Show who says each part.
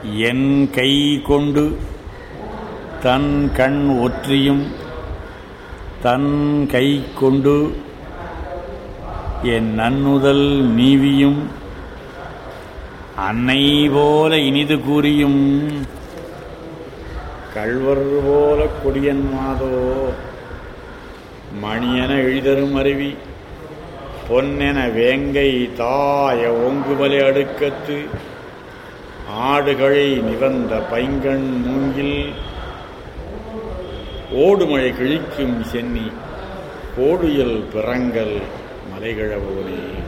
Speaker 1: என் கை கொண்டு தன் கண் ஒற்றியும் தன் கை கொண்டு என் நன்னுதல் நீவியும் அன்னை போல இனிது கூறியும் கள்வர் போல கொடியன் மாதோ மணியென எழுதரும் அருவி பொன்னென வேங்கை தாய ஓங்குமலை அடுக்கத்து ஆடுகளை நிவந்த பைங்கண் மூங்கில் ஓடுமழை கிழிக்கும் சென்னி கோடுயல் பிறங்கல் மலைகிழவோனே